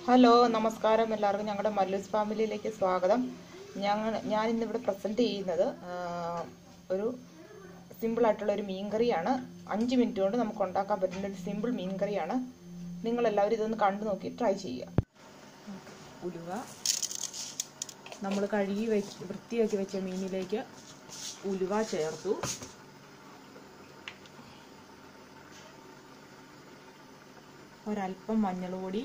hello നമസ്കാരം എല്ലാവർക്കും ഞങ്ങളുടെ മല്ലൂസ് ഫാമിലിയിലേക്ക് സ്വാഗതം ഞങ്ങൾ ഞാൻ ഇന്നിവിടെ പ്രസൻറ്റ് ചെയ്യുന്നത് ആ, ഒരു സിമ്പിൾ ആയിട്ടുള്ള ഒരു മീൻകറിയാണ് അഞ്ച് മിനിറ്റ് കൊണ്ട് നമുക്ക് ഉണ്ടാക്കാൻ പറ്റുന്ന ഒരു സിമ്പിൾ മീൻകറിയാണ് നിങ്ങളെല്ലാവരും ഇതൊന്ന് കണ്ടു നോക്കി ട്രൈ ചെയ്യുക ഉലുവ നമ്മൾ കഴുകി വെച്ച് വൃത്തിയാക്കി വെച്ച മീനിലേക്ക് ഉലുവ ചേർത്തു ഒരല്പം മഞ്ഞൾ പൊടി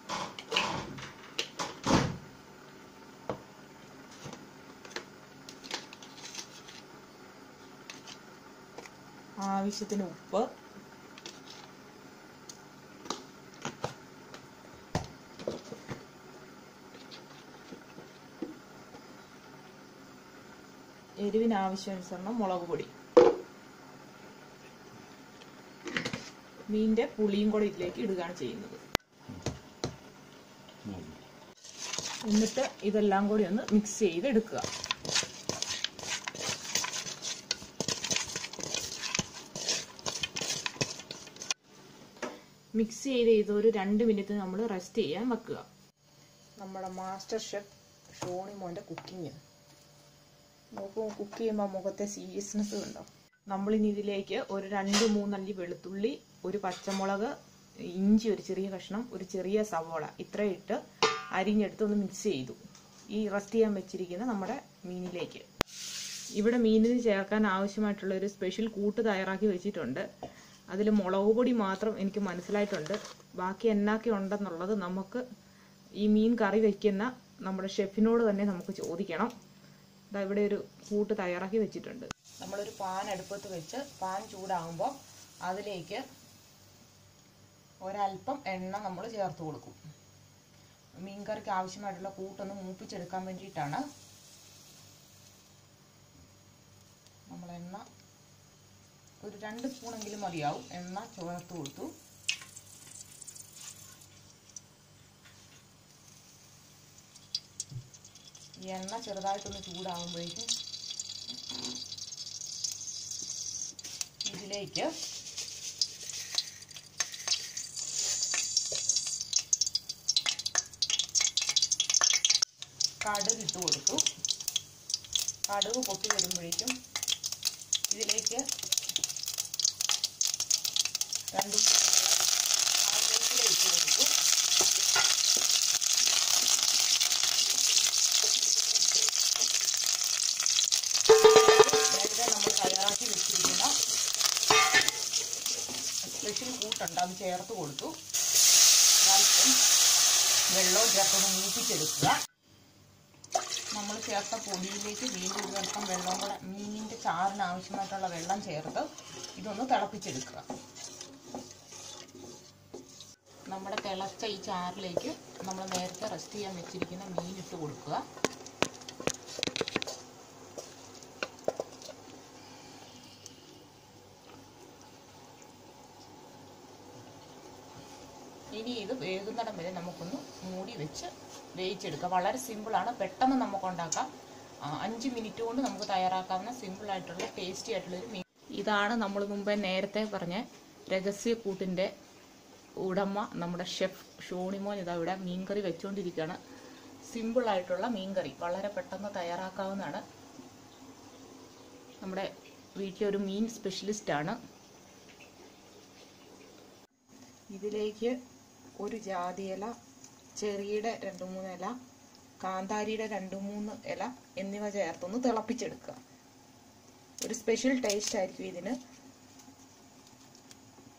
ആവശ്യത്തിന് ഉപ്പ് എരിവിന് ആവശ്യാനുസരണം മുളക് പൊടി മീനിന്റെ പുളിയും കൂടെ ഇതിലേക്ക് ഇടുകയാണ് ചെയ്യുന്നത് എന്നിട്ട് ഇതെല്ലാം കൂടി ഒന്ന് മിക്സ് ചെയ്ത് എടുക്കുക മിക്സ് ചെയ്ത് ഇത് ഒരു രണ്ട് മിനിറ്റ് നമ്മൾ റെസ്റ്റ് ചെയ്യാൻ വെക്കുക നമ്മുടെ മാസ്റ്റർ ഷെഫ് ഷോണി മോൻ്റെ കുക്കിങ് നോക്കൂ കുക്ക് ചെയ്യുമ്പോൾ മുഖത്തെ സീരിയസ്നെസ് കണ്ടോ നമ്മളിനി ഇതിലേക്ക് ഒരു രണ്ട് മൂന്നല്ലി വെളുത്തുള്ളി ഒരു പച്ചമുളക് ഇഞ്ചി ഒരു ചെറിയ കഷ്ണം ഒരു ചെറിയ സവോള ഇത്ര ഇട്ട് അരിഞ്ഞെടുത്ത് ഒന്ന് മിക്സ് ചെയ്തു ഈ റെസ്റ്റ് ചെയ്യാൻ വെച്ചിരിക്കുന്ന നമ്മുടെ മീനിലേക്ക് ഇവിടെ മീനിന് ചേർക്കാൻ ആവശ്യമായിട്ടുള്ള ഒരു സ്പെഷ്യൽ കൂട്ട് തയ്യാറാക്കി വെച്ചിട്ടുണ്ട് അതിൽ മുളക് പൊടി മാത്രം എനിക്ക് മനസ്സിലായിട്ടുണ്ട് ബാക്കി എന്നൊക്കെ ഉണ്ടെന്നുള്ളത് നമുക്ക് ഈ മീൻ കറി വെക്കുന്ന നമ്മുടെ ഷെഫിനോട് തന്നെ നമുക്ക് ചോദിക്കണം ദാ ഇവിടെ ഒരു കൂട്ട് തയ്യാറാക്കി വെച്ചിട്ടുണ്ട് നമ്മളൊരു പാൻ അടുപ്പത്ത് വെച്ച് പാൻ ചൂടാകുമ്പോൾ അതിലേക്ക് ഒരല്പം എണ്ണ നമ്മൾ ചേർത്ത് കൊടുക്കും മീൻകറിക്ക് ആവശ്യമായിട്ടുള്ള കൂട്ടൊന്ന് മൂപ്പിച്ചെടുക്കാൻ വേണ്ടിയിട്ടാണ് നമ്മൾ എണ്ണ ഒരു രണ്ട് സ്പൂണെങ്കിലും മതിയാവും എണ്ണ ചേർത്ത് കൊടുത്തു ഈ എണ്ണ ചെറുതായിട്ടൊന്ന് ചൂടാകുമ്പോഴേക്കും ഇതിലേക്ക് കടുക് ഇട്ട് കൊടുത്തു കടുക് പൊട്ടി വരുമ്പോഴേക്കും ഇതിലേക്ക് രണ്ട് കറിവേപ്പില ഇട്ട് കൊടുത്തു നേരത്തെ നമ്മൾ തയ്യാറാക്കി വെച്ചിരിക്കുന്ന സ്പെഷ്യൽ കൂട്ടുണ്ട് അത് ചേർത്ത് കൊടുത്തു അല്പം വെള്ളവും ചേർത്തൊന്ന് മൂപ്പിച്ചെടുക്കുക നമ്മൾ ചേർത്ത പൊടിയിലേക്ക് വീണ്ടും ഒരു അല്പം വെള്ളവും കൂടെ മീനിൻ്റെ ചാറിന് ആവശ്യമായിട്ടുള്ള വെള്ളം ചേർത്ത് ഇതൊന്ന് തിളപ്പിച്ചെടുക്കുക നമ്മുടെ തിളച്ച ഈ ചാറിലേക്ക് നമ്മൾ നേരത്തെ റെസ്റ്റ് ചെയ്യാൻ വെച്ചിരിക്കുന്ന മീൻ ഇട്ട് കൊടുക്കുക ഇനി ഇത് വേകുന്നിടം വരെ നമുക്കൊന്ന് മൂടി വെച്ച് വേവിച്ചെടുക്കാം വളരെ സിമ്പിളാണ് പെട്ടെന്ന് നമുക്ക് ഉണ്ടാക്കാം ആ, അഞ്ച് മിനിറ്റ് കൊണ്ട് നമുക്ക് തയ്യാറാക്കാവുന്ന സിമ്പിൾ ആയിട്ടുള്ള ടേസ്റ്റി ആയിട്ടുള്ള ഒരു മീൻ ഇതാണ് നമ്മൾ മുമ്പേ നേരത്തെ പറഞ്ഞ രഹസ്യ കൂട്ടിൻ്റെ ഉടമ നമ്മുടെ ഷെഫ് ഷോണിമോൻ ഇതാ ഇവിടെ മീൻകറി വെച്ചുകൊണ്ടിരിക്കുകയാണ് സിമ്പിൾ ആയിട്ടുള്ള മീൻകറി വളരെ പെട്ടെന്ന് തയ്യാറാക്കാവുന്നതാണ് നമ്മുടെ വീട്ടിലൊരു മീൻ സ്പെഷ്യലിസ്റ്റാണ് ഇതിലേക്ക് ഒരു ജാതിയില ചെറിയുടെ രണ്ട് മൂന്ന് ഇല കാന്താരിയുടെ രണ്ട് മൂന്ന് ഇല എന്നിവ ചേർത്തൊന്ന് തിളപ്പിച്ചെടുക്കുക ഒരു സ്പെഷ്യൽ ടേസ്റ്റ് ആയിരിക്കും ഇതിന്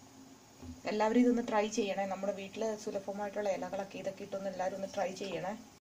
എല്ലാവരും ഇതൊന്ന് ട്രൈ ചെയ്യണേ നമ്മുടെ വീട്ടിൽ സുലഭമായിട്ടുള്ള ഇലകളൊക്കെ ഇതൊക്കെ ഇട്ടൊന്ന് എല്ലാവരും ഒന്ന് ട്രൈ ചെയ്യണേ